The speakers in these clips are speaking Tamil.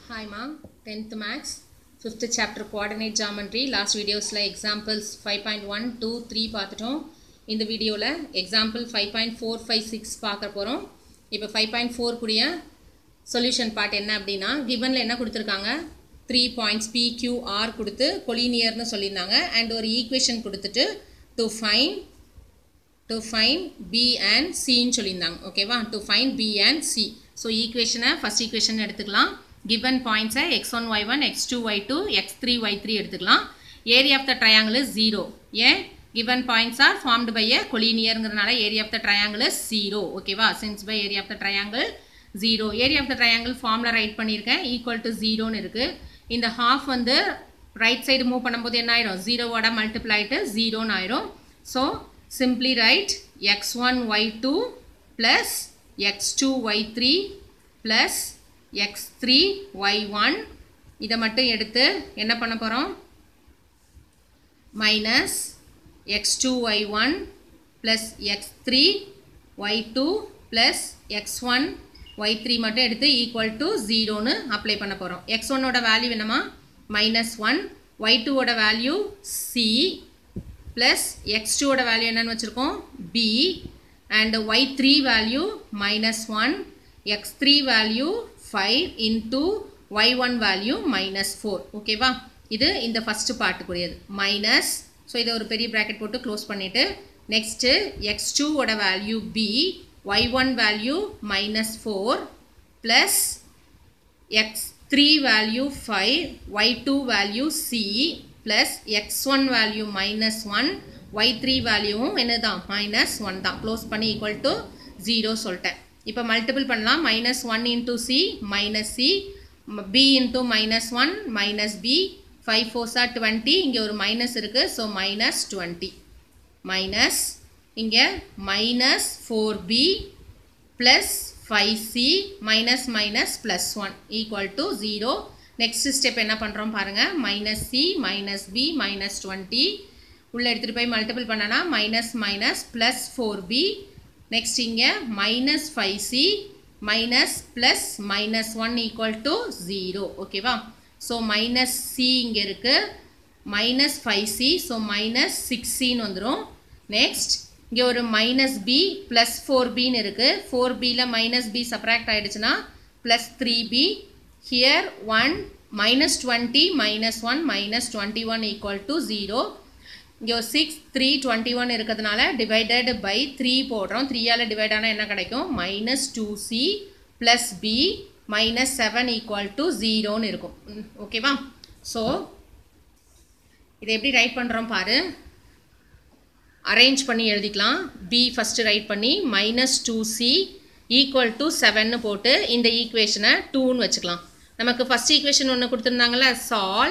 Hi ma, 10th max, 5th chapter coordinate geometry, last videosல examples 5.1, 2, 3 பார்த்துட்டோம் இந்த வீடியோவில் example five point four five six பார்க்க போகிறோம் இப்போ ஃபைவ் பாயிண்ட் ஃபோர் கூடிய சொல்யூஷன் பார்ட் என்ன அப்படின்னா கிவனில் என்ன கொடுத்துருக்காங்க three points P Q R கொடுத்து கொலினியர்னு சொல்லியிருந்தாங்க அண்ட் ஒரு ஈக்குவேஷன் கொடுத்துட்டு to find to find b and சின்னு சொல்லியிருந்தாங்க ஓகேவா to find b and c so ஈக்குவேஷனை ஃபஸ்ட் ஈக்குவேஷன் எடுத்துக்கலாம் கிவன் பாயிண்ட்ஸை x one y one x two y two x three y three எடுத்துக்கலாம் area of the triangle is zero ஏன் given points are formed by a collinearங்கிறதுனால area of the triangle is 0 ஓகேவா since by area of the triangle 0 area of the triangle formula write பண்ணியிருக்கேன் equal to 0ன்னு இருக்கு இந்த half வந்து ரைட் சைடு மூவ் பண்ணும்போது என்ன ஆயிரும் ஜீரோவோட மல்டிப்ளை ஆகிட்டு ஜீரோன்னு ஆயிரும் so simply write x one y two plus x two y three plus x three y one இதை மட்டும் எடுத்து என்ன பண்ண போகிறோம் minus x2 y1 plus x3 y2 plus x1 y3 மட்டும் எடுத்து equal to 0னு அப்ளை பண்ண போகிறோம் x1 ஓட வேல்யூ என்னமா மைனஸ் ஒன் ஒய் டூவோட வேல்யூ சி ப்ளஸ் எக்ஸ் டூவோட வேல்யூ என்னன்னு வச்சுருக்கோம் b and y three value minus one x three value five into y one value minus four ஓகேவா இது இந்த ஃபஸ்ட்டு பார்ட்டுக்குரியது மைனஸ் ஸோ இதை ஒரு பெரிய ப்ராக்கெட் போட்டு க்ளோஸ் பண்ணிவிட்டு நெக்ஸ்ட்டு எக்ஸ் டூவோட value b y one value minus four plus x three value five y two value c plus x one value minus one y three வேல்யூவும் என்னதான் மைனஸ் ஒன் தான் க்ளோஸ் பண்ணி ஈக்குவல் டு ஜீரோ சொல்லிட்டேன் இப்போ மல்டிபிள் பண்ணலாம் minus one into c minus c b into minus one minus b five ஃபோர்ஸா டுவெண்ட்டி இங்கே ஒரு மைனஸ் இருக்குது ஸோ மைனஸ் டுவெண்ட்டி மைனஸ் இங்கே minus four b plus five c minus minus plus one equal to zero next step என்ன பண்ணுறோம் பாருங்கள் minus c minus b minus twenty உள்ளே எடுத்துகிட்டு போய் மல்டிபிள் பண்ணனா minus minus plus four b next இங்கே minus five c minus plus minus one equal to zero ஓகேவா ஸோ மைனஸ் சி இங்கே இருக்குது minus five c so minus six சின்னு வந்துடும் நெக்ஸ்ட் இங்கே ஒரு மைனஸ் பி ப்ளஸ் ஃபோர் பின்னு இருக்குது ஃபோர் பியில் மைனஸ் பி சப்ராக்ட் ஆகிடுச்சுன்னா plus three b here one minus twenty minus one minus twenty one equal to zero இங்கே ஒரு சிக்ஸ் த்ரீ டுவெண்ட்டி ஒன் இருக்கிறதுனால டிவைடட் பை த்ரீ போடுறோம் த்ரீயால் டிவைட் ஆனால் என்ன கிடைக்கும் minus two c plus b minus seven equal to ஜீரோன்னு இருக்கும் ஓகேவா ஸோ இதை எப்படி ரைட் பண்ணுறோம் பாரு அரேஞ்ச் பண்ணி எழுதிக்கலாம் பி ஃபஸ்ட்டு ரைட் பண்ணி minus two c equal to செவன்னு போட்டு இந்த ஈக்குவேஷனை டூன்னு வச்சுக்கலாம் நமக்கு ஃபஸ்ட் ஈக்குவேஷன் ஒன்று கொடுத்துருந்தாங்களே சால்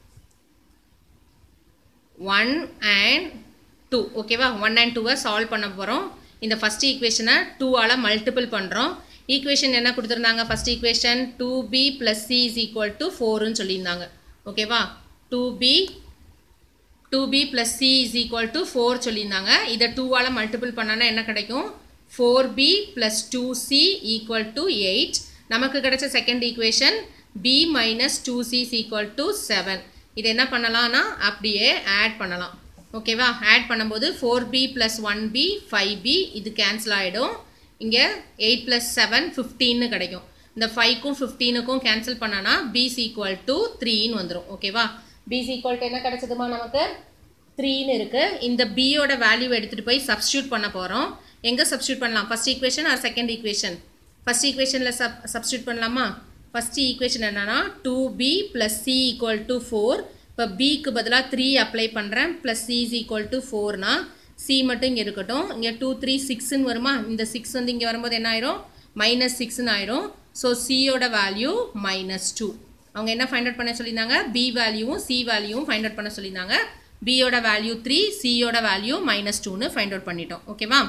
ஒன் அண்ட் டூ ஓகேவா ஒன் அண்ட் டூவை சால்வ் பண்ண போகிறோம் இந்த ஃபஸ்ட் ஈக்குவேஷனை டூவால் மல்டிபிள் பண்ணுறோம் ஈக்குவேஷன் என்ன கொடுத்துருந்தாங்க first equation two b plus c is equal to ஃபோருன்னு சொல்லியிருந்தாங்க ஓகேவா two b two b plus c is equal to four சொல்லியிருந்தாங்க இதை டூவால் மல்டிபிள் பண்ணனா என்ன கிடைக்கும் four b plus two c equal to eight நமக்கு கிடைச்ச second equation b minus two c is equal to seven இது என்ன பண்ணலாம்னா அப்படியே ஆட் பண்ணலாம் ஓகேவா ஆட் பண்ணும்போது four b plus one b five b இது கேன்சல் ஆகிடும் இங்கே எயிட் ப்ளஸ் செவன் ஃபிஃப்டீன்னு கிடைக்கும் இந்த ஃபைவ்க்கும் ஃபிஃப்டீனுக்கும் கேன்சல் பண்ணனா பிஸ் ஈக்குவல் டு த்ரீன்னு வந்துடும் ஓகேவா பிஸ் ஈக்குவல் டு என்ன கிடச்சதுமா நமக்கு த்ரீன்னு இருக்குது இந்த பியோட வேல்யூ எடுத்துகிட்டு போய் சப்ஸ்டியூட் பண்ண போகிறோம் எங்கே சப்ஸ்டியூட் பண்ணலாம் first equation or second equation first ஈக்குவேஷனில் சப் சப்ஸ்டியூட் பண்ணலாமா ஃபஸ்ட் ஈக்குவேஷன் என்னன்னா two b plus c equal to four இப்போ பிக்கு பதிலாக த்ரீ அப்ளை பண்ணுறேன் plus c is equal to ஃபோர்னா சி மட்டும் இங்கே இருக்கட்டும் இங்கே டூ த்ரீ சிக்ஸ்ன்னு வருமா இந்த சிக்ஸ் வந்து இங்கே வரும்போது என்ன ஆயிரும் மைனஸ் சிக்ஸ்னு ஆயிரும் ஸோ சியோட வேல்யூ மைனஸ் டூ அவங்க என்ன ஃபைண்ட் அவுட் பண்ண சொல்லியிருந்தாங்க பி வேல்யூவும் சி வேல்யூவும் ஃபைண்ட் அவுட் பண்ண சொல்லியிருந்தாங்க பியோட வேல்யூ த்ரீ சியோட வேல்யூ மைனஸ் டூன்னு ஃபைண்ட் அவுட் பண்ணிட்டோம் ஓகேவா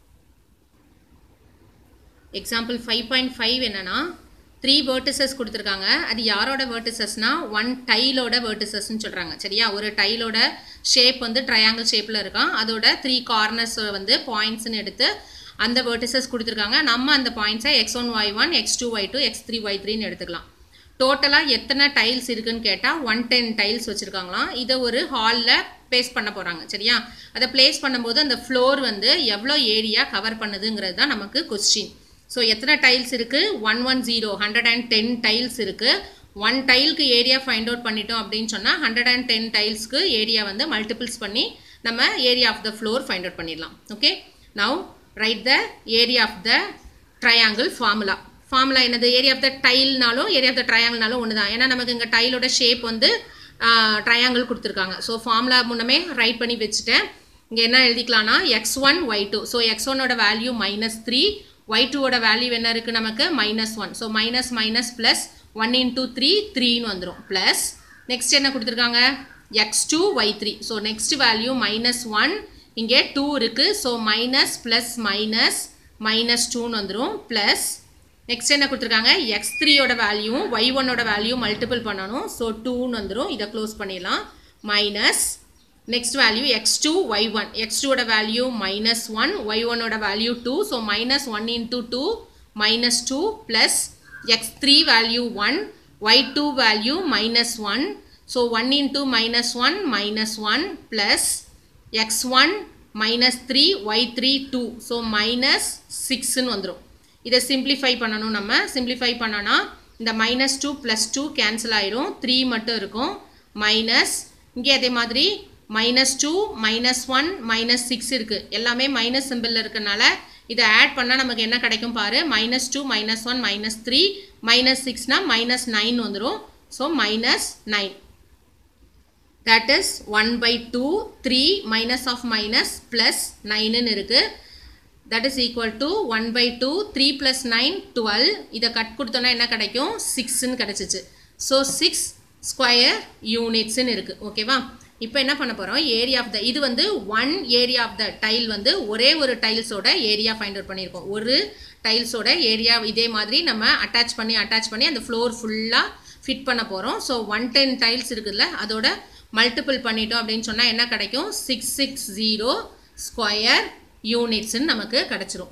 எக்ஸாம்பிள் ஃபைவ் பாயிண்ட் ஃபைவ் என்னன்னா த்ரீ வேர்டிசஸ் கொடுத்துருக்காங்க அது யாரோட வேர்டிசஸ்னா ஒன் டைலோட வேர்டிசஸ்ன்னு சொல்கிறாங்க சரியா ஒரு டைலோட ஷேப் வந்து ட்ரையாங்கிள் ஷேப்பில் இருக்கான் அதோட த்ரீ கார்னர்ஸ் வந்து பாயிண்ட்ஸ்னு எடுத்து அந்த வேர்டிசஸ் கொடுத்துருக்காங்க நம்ம அந்த பாயிண்ட்ஸை x one y one x two y two x three ஒய் த்ரீன்னு எடுத்துக்கலாம் டோட்டலாக எத்தனை டைல்ஸ் இருக்குன்னு கேட்டால் ஒன் டென் டைல்ஸ் வச்சுருக்காங்களாம் இதை ஒரு ஹாலில் ப்ளேஸ் பண்ண போகிறாங்க சரியா அதை ப்ளேஸ் பண்ணும்போது அந்த ஃப்ளோர் வந்து எவ்வளோ ஏரியா கவர் பண்ணுதுங்கிறது தான் நமக்கு கொஸ்டின் ஸோ எத்தனை டைல்ஸ் இருக்குது one one zero hundred and ten tiles இருக்குது ஒன் டைலுக்கு ஏரியா ஃபைண்ட் அவுட் பண்ணிட்டோம் அப்படின்னு சொன்னால் ஹண்ட்ரட் அண்ட் டென் டைல்ஸ்க்கு ஏரியா வந்து மல்டிபிள்ஸ் பண்ணி நம்ம area of the floor find out பண்ணிடலாம் okay now write the area of the triangle formula formula என்னது ஏரியா ஆஃப் த டைல்னாலும் ஏரியா ஆஃப் த ட்ரையாங்கிள்னாலும் ஒன்று தான் ஏன்னா நமக்கு இங்கே டைலோட ஷேப் வந்து ட்ரையாங்கிள் கொடுத்துருக்காங்க ஸோ ஃபார்முலா முன்னமே ரைட் பண்ணி வச்சுட்டேன் இங்கே என்ன எழுதிக்கலாம்னா x one y two so x ஒன்னோட வேல்யூ மைனஸ் த்ரீ ஒய் டூவோட வேல்யூ என்ன இருக்குது நமக்கு minus one so minus minus plus one into three த்ரீன்னு வந்துடும் ப்ளஸ் நெக்ஸ்ட் என்ன கொடுத்துருக்காங்க x two y three so next value minus one இங்கே டூ இருக்குது so minus plus minus minus டூன்னு வந்துடும் ப்ளஸ் நெக்ஸ்ட் என்ன கொடுத்துருக்காங்க எக்ஸ் த்ரீயோட வேல்யூ ஒய் ஒன்னோட வேல்யூ மல்டிபிள் பண்ணணும் ஸோ டூன்னு வந்துடும் இதை க்ளோஸ் பண்ணிடலாம் minus next value x two y one x டூவோட வேல்யூ மைனஸ் ஒன் ஒய் ஒன்னோட value two so minus one into two minus two plus x three value one y two value minus one so one into minus one minus one plus x one minus three y three two so minus சிக்ஸ்ன்னு வந்துடும் இதை சிம்பிளிஃபை பண்ணணும் நம்ம சிம்பிளிஃபை பண்ணோன்னா இந்த minus two plus two cancel ஆயிரும் த்ரீ மட்டும் இருக்கும் மைனஸ் இங்கே அதே மாதிரி minus two minus one minus six இருக்குது எல்லாமே மைனஸ் சிம்பிளில் இருக்கனால இதை ஆட் பண்ணால் நமக்கு என்ன கிடைக்கும் பாரு minus two minus one minus three minus சிக்ஸ்னால் மைனஸ் நைன் வந்துடும் so minus nine that is one by two three minus of minus plus நைனுன்னு இருக்குது that is equal to one by two three plus nine twelve இதை கட் கொடுத்தோன்னா என்ன கிடைக்கும் சிக்ஸ்ன்னு கிடச்சிச்சு ஸோ சிக்ஸ் ஸ்கொயர் யூனிட்ஸ்ன்னு இருக்குது ஓகேவா இப்போ என்ன பண்ண போகிறோம் ஏரியா ஆஃப் த இது வந்து one area of the tile வந்து ஒரே ஒரு டைல்ஸோட ஏரியா ஃபைண்ட் அவுட் பண்ணியிருக்கோம் ஒரு டைல்ஸோட ஏரியா இதே மாதிரி நம்ம அட்டாச் பண்ணி அட்டாச் பண்ணி அந்த ஃப்ளோர் ஃபுல்லாக ஃபிட் பண்ண போகிறோம் ஸோ ஒன் டென் டைல்ஸ் இருக்குதுல்ல அதோட மல்டிபிள் பண்ணிட்டோம் அப்படின்னு சொன்னால் என்ன கிடைக்கும் சிக்ஸ் சிக்ஸ் ஜீரோ ஸ்கொயர் யூனிட்ஸ்ன்னு நமக்கு கிடச்சிரும்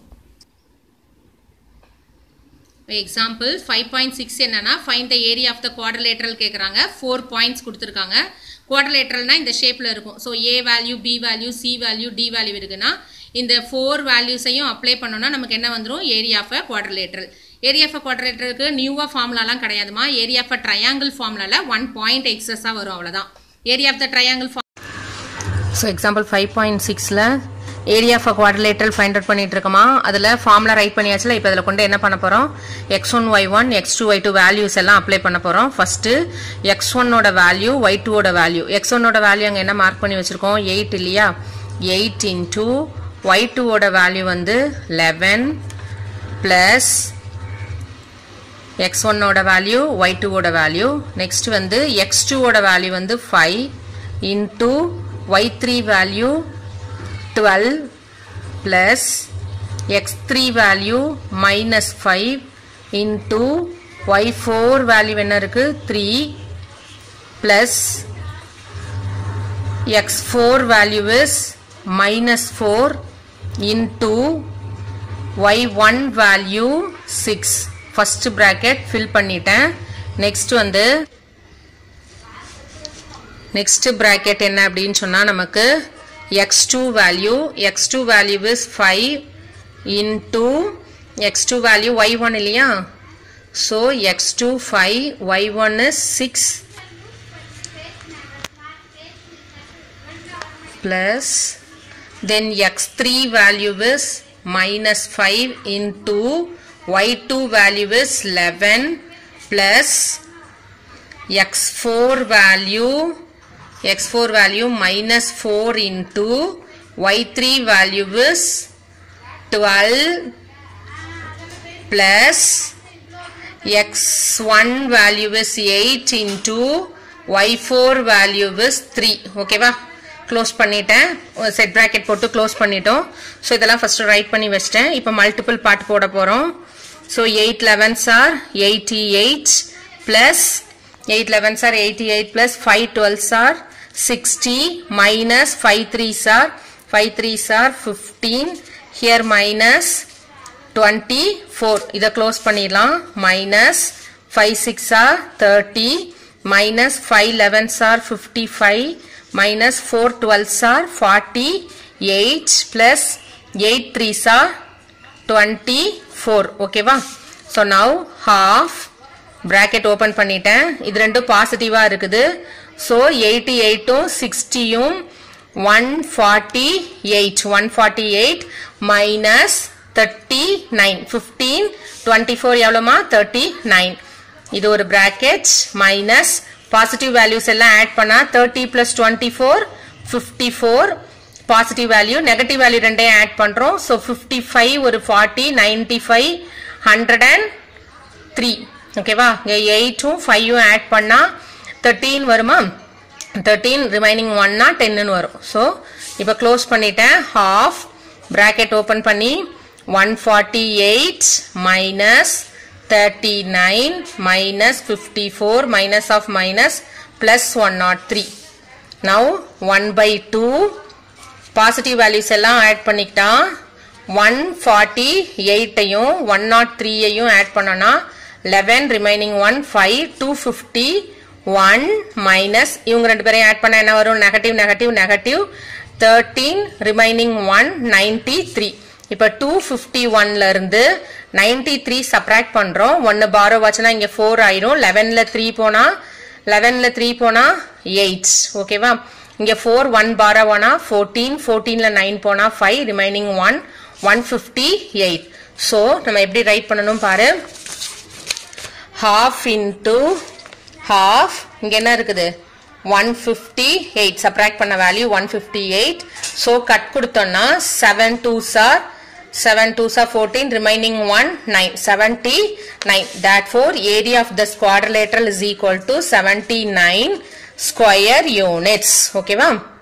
எக்ஸாம்பிள் ஃபைவ் பாயிண்ட் சிக்ஸ் என்னன்னா find the area of the quadrilateral கேட்குறாங்க ஃபோர் பாயிண்ட்ஸ் கொடுத்துருக்காங்க குவாட்ரலேட்ரல்னா இந்த ஷேப்பில் இருக்கும் so A value B value C value D value இருக்குன்னா இந்த ஃபோர் வேல்யூஸையும் அப்ளை பண்ணோம்னா நமக்கு என்ன வந்துடும் area of a quadrilateral area of a குவாட்ரலேட்டருக்கு நியூவாக ஃபார்முலாலாம் கிடையாதுமா ஏரியா ஆஃப் அ ட்ரையாங்கிள் ஃபார்முலாவில் ஒன் பாயிண்ட் எக்ஸஸாக வரும் அவ்வளோதான் area of the triangle form so example five point சிக்ஸில் area of quadrilateral find out பண்ணிட்டு இருக்கோமா அதில் ஃபார்முலா ரைட் பண்ணியாச்சுல இப்போ அதில் கொண்டு என்ன பண்ண போகிறோம் x one y one x two y two values எல்லாம் அப்ளை பண்ண போகிறோம் ஃபஸ்ட்டு எக்ஸ் ஒன்னோட வேல்யூ ஒய் டூவோட வேல்யூ எக்ஸ் ஒன்னோட வேல்யூ அங்கே என்ன மார்க் பண்ணி வச்சுருக்கோம் எயிட் இல்லையா எயிட் இன்டூ ஒய் டூவோட வேல்யூ வந்து லெவன் ப்ளஸ் எக்ஸ் ஒன்னோட வேல்யூ ஒய் டூவோட வேல்யூ நெக்ஸ்ட் வந்து எக்ஸ் டூவோட வேல்யூ வந்து five into y three value 12 plus x3 value minus 5 into y4 value என்ன இருக்கு 3 plus x4 value is minus 4 into y1 value 6 first bracket fill பண்ணிட்டேன் next வந்து next bracket என்ன அப்படின்னு சொன்னா நமக்கு x2 value x2 value is 5 into x2 value y1 இல்லையா so x2 5 y1 is 6 plus then x3 value is minus 5 into y2 value is 11 plus x4 value x4 value minus 4 into y3 value is 12 plus x1 value is 8 into y4 value is 3 ஓகேவா க்ளோஸ் பண்ணிட்டேன் செட் ப்ராக்கெட் போட்டு க்ளோஸ் பண்ணிட்டோம் ஸோ இதெல்லாம் ஃபஸ்ட்டு ரைட் பண்ணி வச்சிட்டேன் இப்போ மல்டிபிள் பார்ட் போட போகிறோம் so eight elevens or eighty eight plus eight elevens or eighty eight plus five twelves or sixty minus five threes or five threes or fifteen here minus twenty four இதை க்ளோஸ் பண்ணிடலாம் minus 5 6 are 30 minus 5 11s are 55 minus 4 12s are 48 plus 8 3s are 24 ஓகேவா so now half bracket open பண்ணிட்டேன் இது ரெண்டும் பாசிட்டிவாக இருக்குது ஸோ எயிட்டி எயிட்டும் சிக்ஸ்டியும் one forty eight one forty eight minus thirty nine fifteen twenty four எவ்வளோமா தேர்ட்டி நைன் இது ஒரு பிராக்கெட் மைனஸ் பாசிட்டிவ் வேல்யூஸ் எல்லாம் ஆட் பண்ணா thirty plus twenty four fifty four positive value negative value ரெண்டையும் ஆட் பண்றோம் ஸோ ஃபிஃப்டி ஃபைவ் ஒரு forty ninety five hundred and three ஓகேவா இங்கே எயிட்டும் ஃபைவும் ஆட் பண்ணா தேர்ட்டீன் வருமா தேர்ட்டீன் ரிமைனிங் ஒன்னா டென்னு வரும் ஸோ இப்போ க்ளோஸ் பண்ணிட்டேன் ஹாஃப் பிராக்கெட் ஓப்பன் பண்ணி one forty eight minus thirty nine minus fifty four minus of minus plus one naught three now one by two positive values எல்லாம் ஆட் பண்ணிக்கிட்டான் ஒன் ஃபார்ட்டி எயிட்டையும் ஒன் நாட் த்ரீயையும் ஆட் பண்ணோன்னா eleven remaining one five two fifty one minus இவங்க ரெண்டு பேரையும் ஆட் பண்ண என்ன வரும் negative negative negative thirteen remaining one ninety three இப்போ டூ ஃபிஃப்டி ஒன்ல இருந்து நைன்டி த்ரீ சப்ராக்ட் பண்றோம் ஒன்னு பாரோ வாச்சுன்னா இங்க ஃபோர் ஆயிரும் லெவன்ல த்ரீ போனா லெவன்ல த்ரீ போனா எயிட் ஓகேவா இங்க ஃபோர் ஒன் பாரோ போனா ஃபோர்டீன் ஃபோர்டீன்ல நைன் போனா five remaining one one fifty eight so நம்ம எப்படி ரைட் பண்ணணும் பாரு half into half இங்க என்ன இருக்குது 158 சப்ராக்ட் பண்ண வேல்யூ 158 so கட் கொடுத்தோம்னா 7 2s are 7 2s are 14 remaining 1 9 79 therefore area of this quadrilateral is equal to 79 square units ஓகேவா